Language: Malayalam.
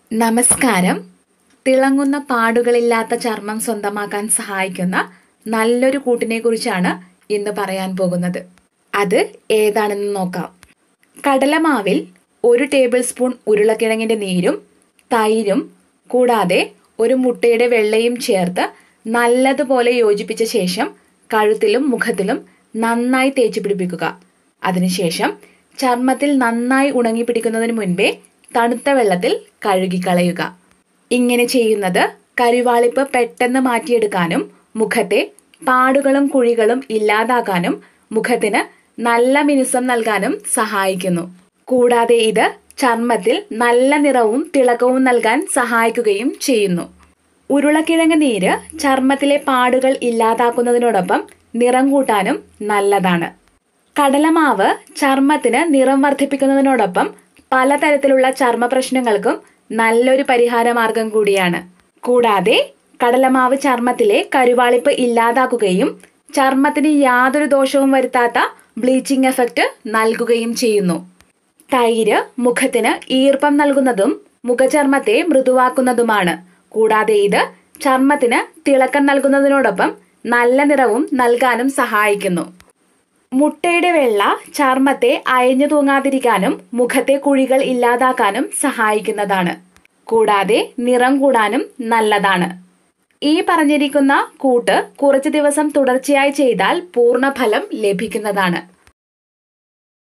നമസ്കാരം തിളങ്ങുന്ന പാടുകളില്ലാത്ത ചർമ്മം സ്വന്തമാക്കാൻ സഹായിക്കുന്ന നല്ലൊരു കൂട്ടിനെ കുറിച്ചാണ് ഇന്ന് പറയാൻ പോകുന്നത് അത് ഏതാണെന്ന് നോക്കാം കടലമാവിൽ ഒരു ടേബിൾ സ്പൂൺ ഉരുളക്കിഴങ്ങിന്റെ നീരും തൈരും കൂടാതെ ഒരു മുട്ടയുടെ വെള്ളയും ചേർത്ത് നല്ലതുപോലെ യോജിപ്പിച്ച ശേഷം കഴുത്തിലും മുഖത്തിലും നന്നായി തേച്ച് പിടിപ്പിക്കുക അതിനുശേഷം ചർമ്മത്തിൽ നന്നായി ഉണങ്ങി പിടിക്കുന്നതിന് മുൻപേ തണുത്ത വെള്ളത്തിൽ കഴുകിക്കളയുക ഇങ്ങനെ ചെയ്യുന്നത് കരുവാളിപ്പ് പെട്ടെന്ന് മാറ്റിയെടുക്കാനും മുഖത്തെ പാടുകളും കുഴികളും ഇല്ലാതാക്കാനും മുഖത്തിന് നല്ല മിനുസം നൽകാനും സഹായിക്കുന്നു കൂടാതെ ഇത് ചർമ്മത്തിൽ നല്ല നിറവും തിളക്കവും നൽകാൻ സഹായിക്കുകയും ചെയ്യുന്നു ഉരുളക്കിഴങ്ങ് നീര് ചർമ്മത്തിലെ പാടുകൾ ഇല്ലാതാക്കുന്നതിനോടൊപ്പം നിറം കൂട്ടാനും നല്ലതാണ് കടലമാവ് ചർമ്മത്തിന് നിറം വർദ്ധിപ്പിക്കുന്നതിനോടൊപ്പം പലതരത്തിലുള്ള ചർമ്മ പ്രശ്നങ്ങൾക്കും നല്ലൊരു പരിഹാര മാർഗം കൂടിയാണ് കൂടാതെ കടലമാവ് ചർമ്മത്തിലെ കരുവാളിപ്പ് ഇല്ലാതാക്കുകയും ചർമ്മത്തിന് യാതൊരു ദോഷവും വരുത്താത്ത ബ്ലീച്ചിങ് എഫക്റ്റ് നൽകുകയും ചെയ്യുന്നു തൈര് മുഖത്തിന് ഈർപ്പം നൽകുന്നതും മുഖചർമ്മത്തെ മൃദുവാക്കുന്നതുമാണ് കൂടാതെ ഇത് ചർമ്മത്തിന് തിളക്കം നൽകുന്നതിനോടൊപ്പം നല്ല നിറവും നൽകാനും സഹായിക്കുന്നു മുട്ടയുടെ വെള്ള ചർമ്മത്തെ അയഞ്ഞു തൂങ്ങാതിരിക്കാനും മുഖത്തെ കുഴികൾ ഇല്ലാതാക്കാനും സഹായിക്കുന്നതാണ് കൂടാതെ നിറം കൂടാനും നല്ലതാണ് ഈ പറഞ്ഞിരിക്കുന്ന കൂട്ട് കുറച്ച് ദിവസം തുടർച്ചയായി ചെയ്താൽ പൂർണ്ണഫലം ലഭിക്കുന്നതാണ്